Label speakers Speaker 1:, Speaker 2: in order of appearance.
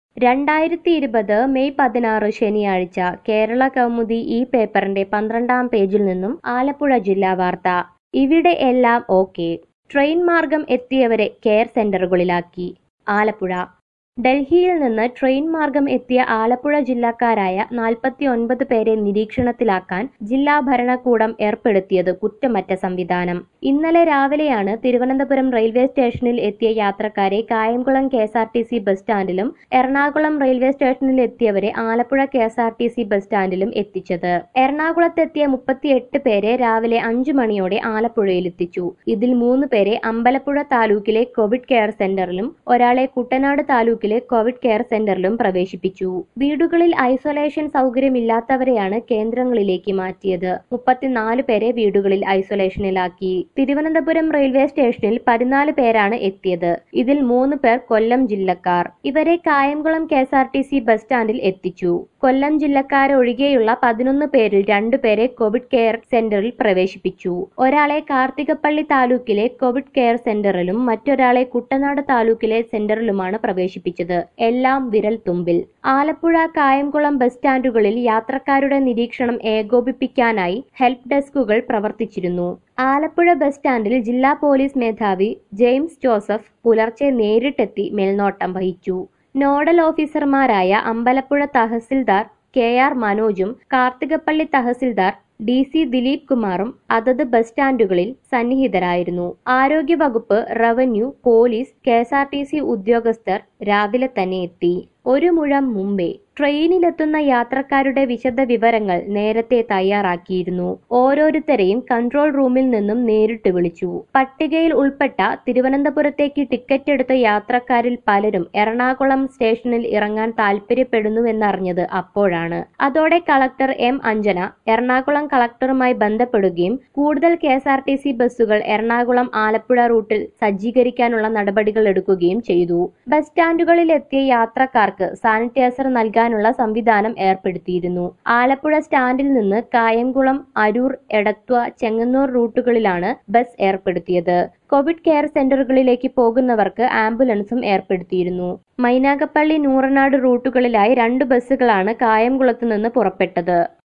Speaker 1: രണ്ടായിരത്തി ഇരുപത് മെയ് പതിനാറ് ശനിയാഴ്ച കേരള കൗമുദി ഈ പേപ്പറിന്റെ പന്ത്രണ്ടാം പേജിൽ നിന്നും ആലപ്പുഴ ജില്ലാ വാർത്ത ഇവിടെ എല്ലാം ഓക്കെ ട്രെയിൻ മാർഗം എത്തിയവരെ കെയർ സെന്ററുകളിലാക്കി ആലപ്പുഴ ഡൽഹിയിൽ നിന്ന് ട്രെയിൻ മാർഗം എത്തിയ ആലപ്പുഴ ജില്ലക്കാരായ നാൽപ്പത്തി ഒൻപത് പേരെ നിരീക്ഷണത്തിലാക്കാൻ ജില്ലാ ഭരണകൂടം ഏർപ്പെടുത്തിയത് കുറ്റമറ്റ സംവിധാനം ഇന്നലെ രാവിലെയാണ് തിരുവനന്തപുരം റെയിൽവേ സ്റ്റേഷനിൽ എത്തിയ യാത്രക്കാരെ Kayamkulam K S R T C bus സ്റ്റാൻഡിലും എറണാകുളം റെയിൽവേ സ്റ്റേഷനിൽ എത്തിയവരെ Alappuzha K S R T C bus സ്റ്റാൻഡിലും എത്തിച്ചത് എറണാകുളത്തെത്തിയ മുപ്പത്തിയെട്ട് പേരെ രാവിലെ അഞ്ചു മണിയോടെ ആലപ്പുഴയിലെത്തിച്ചു ഇതിൽ മൂന്ന് പേരെ അമ്പലപ്പുഴ താലൂക്കിലെ കോവിഡ് കെയർ സെന്ററിലും ഒരാളെ കുട്ടനാട് താലൂക്കിലെ കോവിഡ് കെയർ സെന്ററിലും പ്രവേശിപ്പിച്ചു വീടുകളിൽ ഐസൊലേഷൻ സൗകര്യമില്ലാത്തവരെയാണ് കേന്ദ്രങ്ങളിലേക്ക് മാറ്റിയത് മുപ്പത്തിനാല് പേരെ വീടുകളിൽ ഐസൊലേഷനിലാക്കി തിരുവനന്തപുരം റെയിൽവേ സ്റ്റേഷനിൽ പതിനാല് പേരാണ് എത്തിയത് ഇതിൽ മൂന്ന് പേർ കൊല്ലം ജില്ലക്കാർ ഇവരെ Kayamkulam K S R T C bus സ്റ്റാൻഡിൽ എത്തിച്ചു കൊല്ലം ജില്ലക്കാരൊഴികെയുള്ള പതിനൊന്ന് പേരിൽ രണ്ടുപേരെ കോവിഡ് കെയർ സെന്ററിൽ പ്രവേശിപ്പിച്ചു ഒരാളെ കാർത്തികപ്പള്ളി താലൂക്കിലെ കോവിഡ് കെയർ സെന്ററിലും മറ്റൊരാളെ കുട്ടനാട് താലൂക്കിലെ സെന്ററിലുമാണ് പ്രവേശിപ്പിച്ചത് എല്ലാം വിരൽ തുമ്പിൽ ആലപ്പുഴ കായംകുളം ബസ് സ്റ്റാൻഡുകളിൽ യാത്രക്കാരുടെ നിരീക്ഷണം ഏകോപിപ്പിക്കാനായി ഹെൽപ്പ് ഡെസ്കുകൾ പ്രവർത്തിച്ചിരുന്നു ആലപ്പുഴ ബസ് സ്റ്റാൻഡിൽ ജില്ലാ പോലീസ് മേധാവി ജെയിംസ് ജോസഫ് പുലർച്ചെ നേരിട്ടെത്തി മേൽനോട്ടം വഹിച്ചു നോഡൽ ഓഫീസർമാരായ അമ്പലപ്പുഴ തഹസിൽദാർ കെ ആർ മനോജും കാർത്തികപ്പള്ളി തഹസിൽദാർ ഡി സി ദിലീപ് കുമാറും അതത് ബസ് സ്റ്റാൻഡുകളിൽ സന്നിഹിതരായിരുന്നു ആരോഗ്യവകുപ്പ് revenue police K S R T C ഉദ്യോഗസ്ഥർ രാവിലെ തന്നെ എത്തി ഒരു മുഴം മുമ്പേ ട്രെയിനിലെത്തുന്ന യാത്രക്കാരുടെ വിശദ വിവരങ്ങൾ നേരത്തെ തയ്യാറാക്കിയിരുന്നു ഓരോരുത്തരെയും കൺട്രോൾ റൂമിൽ നിന്നും നേരിട്ട് വിളിച്ചു പട്ടികയിൽ ഉൾപ്പെട്ട തിരുവനന്തപുരത്തേക്ക് ടിക്കറ്റ് എടുത്ത യാത്രക്കാരിൽ പലരും എറണാകുളം സ്റ്റേഷനിൽ ഇറങ്ങാൻ താൽപ്പര്യപ്പെടുന്നുവെന്നറിഞ്ഞത് അപ്പോഴാണ് അതോടെ കളക്ടർ എം അഞ്ജന എറണാകുളം കളക്ടറുമായി ബന്ധപ്പെടുകയും കൂടുതൽ K S R T C ബസ്സുകൾ എറണാകുളം ആലപ്പുഴ റൂട്ടിൽ സജ്ജീകരിക്കാനുള്ള നടപടികൾ എടുക്കുകയും ചെയ്തു ബസ് സ്റ്റാൻഡുകളിൽ എത്തിയ യാത്രക്കാർക്ക് സാനിറ്റൈസർ നൽകാനുള്ള സംവിധാനം ഏർപ്പെടുത്തിയിരുന്നു ആലപ്പുഴ സ്റ്റാൻഡിൽ നിന്ന് കായംകുളം അരൂർ എടത്വ ചെങ്ങന്നൂർ റൂട്ടുകളിലാണ് ബസ് ഏർപ്പെടുത്തിയത് കോവിഡ് കെയർ സെന്ററുകളിലേക്ക് പോകുന്നവർക്ക് ആംബുലൻസും ഏർപ്പെടുത്തിയിരുന്നു മൈനാഗപ്പള്ളി നൂറനാട് റൂട്ടുകളിലായി രണ്ട് ബസ്സുകളാണ് കായംകുളത്ത് നിന്ന് പുറപ്പെട്ടത്